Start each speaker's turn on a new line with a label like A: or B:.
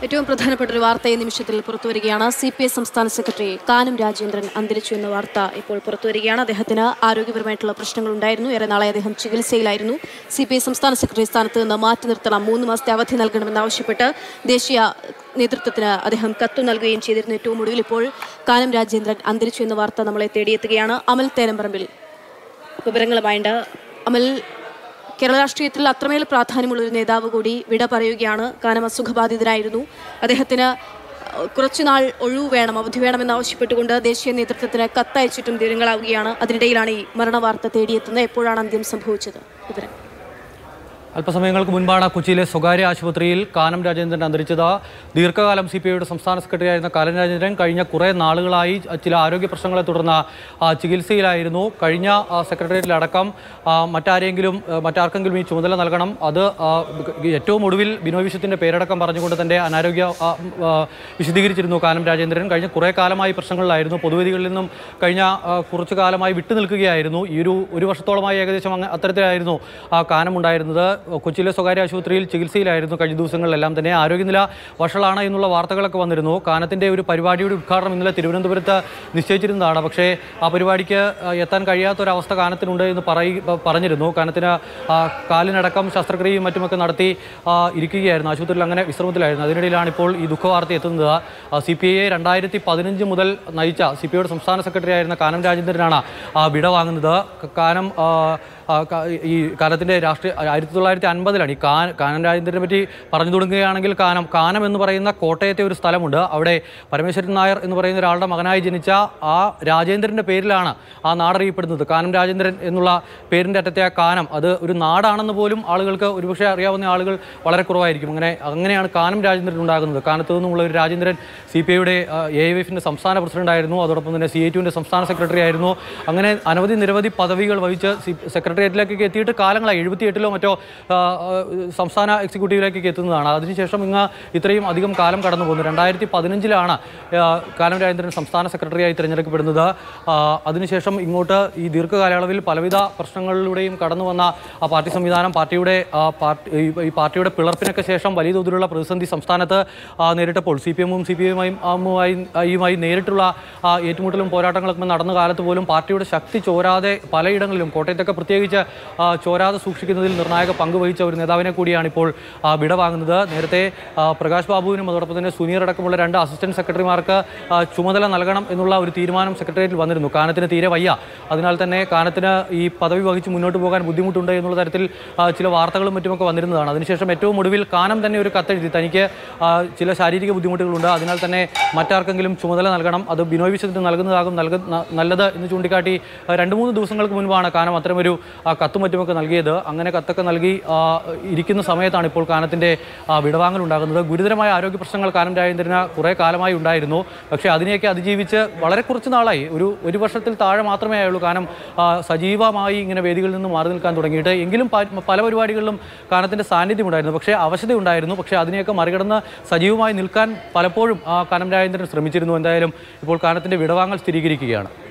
A: ഏറ്റവും പ്രധാനപ്പെട്ട ഒരു വാർത്ത ഈ നിമിഷത്തിൽ പുറത്തുവരികയാണ് സി പി ഐ സംസ്ഥാന സെക്രട്ടറി കാനം രാജേന്ദ്രൻ അന്തരിച്ചു എന്ന വാർത്ത ഇപ്പോൾ പുറത്തുവരികയാണ് അദ്ദേഹത്തിന് ആരോഗ്യപരമായിട്ടുള്ള പ്രശ്നങ്ങൾ ഉണ്ടായിരുന്നു ഏറെ നാളെ അദ്ദേഹം ചികിത്സയിലായിരുന്നു സി പി ഐ സംസ്ഥാന സെക്രട്ടറി സ്ഥാനത്ത് നിന്ന് മാറ്റി നിർത്തണം മൂന്ന് മാസത്തെ അവധി നൽകണമെന്നാവശ്യപ്പെട്ട് ദേശീയ നേതൃത്വത്തിന് അദ്ദേഹം കത്ത് നൽകുകയും ചെയ്തിരുന്നു ഏറ്റവും ഒടുവിൽ ഇപ്പോൾ കാനം രാജേന്ദ്രൻ അന്തരിച്ചു എന്ന വാർത്ത നമ്മളെ തേടിയെത്തുകയാണ് അമൽ തേനമ്പറമ്പിൽ വിവരങ്ങളുമായുണ്ട് അമൽ കേരള രാഷ്ട്രീയത്തിൽ അത്രമേൽ പ്രാധാന്യമുള്ള ഒരു നേതാവ് കൂടി വിട പറയുകയാണ് കാനം അസുഖബാധിതരായിരുന്നു അദ്ദേഹത്തിന് അഹ്, കുറച്ചുനാൾ ഒഴിവ് വേണം അവധി വേണമെന്ന് ആവശ്യപ്പെട്ടുകൊണ്ട് ദേശീയ നേതൃത്വത്തിന് കത്തയച്ചിട്ടും ദിനങ്ങളാവുകയാണ് അതിനിടയിലാണ് ഈ മരണവാർത്ത തേടിയെത്തുന്നത് എപ്പോഴാണ് അന്ത്യം സംഭവിച്ചത് വിവരം
B: അല്പസമയങ്ങൾക്ക് മുൻപാണ് കൊച്ചിയിലെ സ്വകാര്യ ആശുപത്രിയിൽ കാനം രാജേന്ദ്രൻ അന്തരിച്ചത് ദീർഘകാലം സി പി ഐയുടെ സംസ്ഥാന സെക്രട്ടറി ആയിരുന്ന കാനം രാജേന്ദ്രൻ കഴിഞ്ഞ കുറേ നാളുകളായി ചില ആരോഗ്യ പ്രശ്നങ്ങളെ തുടർന്ന് ആ, ചികിത്സയിലായിരുന്നു കഴിഞ്ഞ ആ, സെക്രട്ടേറിയറ്റിലടക്കം ആ, മറ്റാരെങ്കിലും ആ, മറ്റാർക്കെങ്കിലും ഈ ചുമതല നൽകണം അത് ആ, ഏറ്റവും ഒടുവിൽ ബിനോയ് വിശ്വത്തിൻ്റെ പേരടക്കം പറഞ്ഞുകൊണ്ട് തൻ്റെ അനാരോഗ്യ ആ, ആ, വിശദീകരിച്ചിരുന്നു കാനം രാജേന്ദ്രൻ കഴിഞ്ഞ കുറേ കാലമായി പ്രശ്നങ്ങളിലായിരുന്നു പൊതുവേദികളിൽ നിന്നും കഴിഞ്ഞ ആ, കുറച്ചു കാലമായി വിട്ടു നിൽക്കുകയായിരുന്നു ഈ ഒരു ഒരു വർഷത്തോളമായി ഏകദേശം അങ്ങ് അത്തരത്തിലായിരുന്നു ആ കാനം ഉണ്ടായിരുന്നത് കൊച്ചിയിലെ സ്വകാര്യ ആശുപത്രിയിൽ ചികിത്സയിലായിരുന്നു കഴിഞ്ഞ ദിവസങ്ങളിലെല്ലാം തന്നെ ആരോഗ്യനില വഷളാണ് എന്നുള്ള വാർത്തകളൊക്കെ വന്നിരുന്നു കാനത്തിൻ്റെ ഒരു പരിപാടിയുടെ ഉദ്ഘാടനം ഇന്നലെ തിരുവനന്തപുരത്ത് നിശ്ചയിച്ചിരുന്നതാണ് പക്ഷേ ആ പരിപാടിക്ക് ആ, എത്താൻ കഴിയാത്തൊരവസ്ഥ കാനത്തിനുണ്ട് എന്ന് പറയി പറഞ്ഞിരുന്നു കാനത്തിന് ആ, കാലിനടക്കം ശസ്ത്രക്രിയയും മറ്റുമൊക്കെ നടത്തി ആ, ഇരിക്കുകയായിരുന്നു ആശുപത്രിയിൽ അങ്ങനെ വിശ്രമത്തിലായിരുന്നു അതിനിടയിലാണ് ഇപ്പോൾ ഈ ദുഃഖവാർത്ത എത്തുന്നത് സി പി ഐയെ രണ്ടായിരത്തി പതിനഞ്ച് മുതൽ നയിച്ച സി പി ഐയുടെ സംസ്ഥാന സെക്രട്ടറി ആയിരുന്ന കാനം രാജേന്ദ്രനാണ് ആ, വിട വാങ്ങുന്നത് ക- കാനം ആ, ആ, ക- ഈ കാലത്തിൻ്റെ രാഷ്ട്രീയ ആയിരത്തി തൊള്ളായിരത്തി അൻപതിലാണ് ഈ കാ കാനം രാജേന്ദ്രനെ പറ്റി പറഞ്ഞു തുടങ്ങുകയാണെങ്കിൽ കാനം കാനം എന്ന് പറയുന്ന കോട്ടയത്തെ ഒരു സ്ഥലമുണ്ട് അവിടെ പരമേശ്വരൻ നായർ എന്ന് പറയുന്ന ഒരാളുടെ മകനായി ജനിച്ച ആ രാജേന്ദ്രൻ്റെ പേരിലാണ് ആ നാടറിയപ്പെടുന്നത് കാനം രാജേന്ദ്രൻ എന്നുള്ള പേരിൻ്റെ അറ്റത്തെ ആ കാനം അത് ഒരു നാടാണെന്ന് പോലും ആളുകൾക്ക് ഒരുപക്ഷെ അറിയാവുന്ന ആളുകൾ വളരെ കുറവായിരിക്കും അങ്ങനെ അങ്ങനെയാണ് കാനം രാജേന്ദ്രൻ ഉണ്ടാകുന്നത് കാനത്ത് നിന്നുമുള്ള ഒരു രാജേന്ദ്രൻ സി പി ഐയുടെ എ ഐ എഫിൻ്റെ സംസ്ഥാന പ്രസിഡന്റ് ആയിരുന്നു അതോടൊപ്പം തന്നെ സി ഐ ടുവിൻ്റെ സംസ്ഥാന സെക്രട്ടറി ആയിരുന്നു അങ്ങനെ അനവധി നിരവധി പദവികൾ വഹിച്ച് സി സെക്രട്ടേറിയറ്റിലേക്കൊക്കെ എത്തിയിട്ട് കാലങ്ങളായി എഴുപത്തിയെട്ടിലോ മറ്റോ ആ, ആ, സംസ്ഥാന എക്സിക്യൂട്ടീവിലേക്കൊക്കെ എത്തുന്നതാണ് അതിനുശേഷം ഇങ്ങ് ഇത്രയും അധികം കാലം കടന്നു പോകുന്നു രണ്ടായിരത്തി പതിനഞ്ചിലാണ് കാനം രാജേന്ദ്രൻ സംസ്ഥാന സെക്രട്ടറിയായി തിരഞ്ഞെടുക്കപ്പെടുന്നത് ആ, അതിനുശേഷം ഇങ്ങോട്ട് ഈ ദീർഘകാലയളവിൽ പലവിധ പ്രശ്നങ്ങളിലൂടെയും കടന്നു വന്ന ആ പാർട്ടി സംവിധാനം പാർട്ടിയുടെ ആ, പാർട്ടി ഈ- ഈ പാർട്ടിയുടെ പിളർപ്പിനൊക്കെ ശേഷം വലിയ തോതിലുള്ള പ്രതിസന്ധി സംസ്ഥാനത്ത് ആ, നേരിട്ടപ്പോൾ സി പി എമ്മും സി പി ഐയുമായി നേരിട്ടുള്ള ആ, ഏറ്റുമുട്ടലും പോരാട്ടങ്ങളൊക്കെ നടന്ന കാലത്ത് പോലും പാർട്ടിയുടെ ശക്തി ചോരാതെ പലയിടങ്ങളിലും കോട്ടയത്തൊക്കെ പ്രത്യേകിച്ച് ആ, ചോരാതെ സൂക്ഷിക്കുന്നതിൽ നിർണായക പങ്ക് വഹിച്ച ഒരു നേതാവിനെ കൂടിയാണ് ഇപ്പോൾ ആ, വിട വാങ്ങുന്നത് നേരത്തെ ആ, പ്രകാശ് ബാബുവിനും അതോടൊപ്പം തന്നെ സുനീർ അടക്കമുള്ള രണ്ട് അസിസ്റ്റന്റ് സെക്രട്ടറിമാർക്ക് ആ, ചുമതല നൽകണം എന്നുള്ള ഒരു തീരുമാനം സെക്രട്ടേറിയറ്റിൽ വന്നിരുന്നു കാനത്തിന് തീരെ വയ്യ അതിനാൽ തന്നെ കാനത്തിന് ഈ പദവി വഹിച്ച് മുന്നോട്ട് പോകാൻ ബുദ്ധിമുട്ടുണ്ട് എന്നുള്ള തരത്തിൽ ആ, ചില വാർത്തകളും മറ്റുമൊക്കെ വന്നിരുന്നതാണ് അതിനുശേഷം ഏറ്റവും ഒടുവിൽ കാനം തന്നെ ഒരു കത്തെഴുതി തനിക്ക് ആ, ചില ശാരീരിക ബുദ്ധിമുട്ടുകളുണ്ട് അതിനാൽ തന്നെ മറ്റാർക്കെങ്കിലും ചുമതല നൽകണം അത് ബിനോയ് വിശ്വത്തിന് നൽകുന്നതാകും നൽക ന- നല്ലത് എന്ന് ചൂണ്ടിക്കാട്ടി ആ, രണ്ട് മൂന്ന് ദിവസങ്ങൾക്ക് മുൻപാണ് കാനം അത്തരമൊരു ആ, കത്തും മറ്റുമൊക്കെ നൽകിയത് അങ്ങനെ കത്തൊക്കെ നൽകി ആ, ഇരിക്കുന്ന സമയത്താണ് ഇപ്പോൾ കാനത്തിൻ്റെ വിടവാങ്ങൽ ഉണ്ടാകുന്നത് ഗുരുതരമായ ആരോഗ്യ പ്രശ്നങ്ങൾ കാനം രാജേന്ദ്രന് കുറേ കാലമായി ഉണ്ടായിരുന്നു പക്ഷേ അതിനെയൊക്കെ അതിജീവിച്ച് വളരെ കുറച്ച് നാളായി ഒരു ഒരു വർഷത്തിൽ താഴെ മാത്രമേ ആയുള്ളൂ കാനം ആ, സജീവമായി ഇങ്ങനെ വേദികളിൽ നിന്ന് മാറി നിൽക്കാൻ തുടങ്ങിയിട്ട് എങ്കിലും പ- പല പരിപാടികളിലും കാനത്തിൻ്റെ സാന്നിധ്യം ഉണ്ടായിരുന്നു പക്ഷേ അവശത ഉണ്ടായിരുന്നു പക്ഷേ അതിനെയൊക്കെ മറികടന്ന് സജീവമായി നിൽക്കാൻ പലപ്പോഴും ആ, കാനം രാജേന്ദ്രൻ ശ്രമിച്ചിരുന്നു എന്തായാലും ഇപ്പോൾ കാനത്തിൻ്റെ വിടവാങ്ങൽ സ്ഥിരീകരിക്കുകയാണ്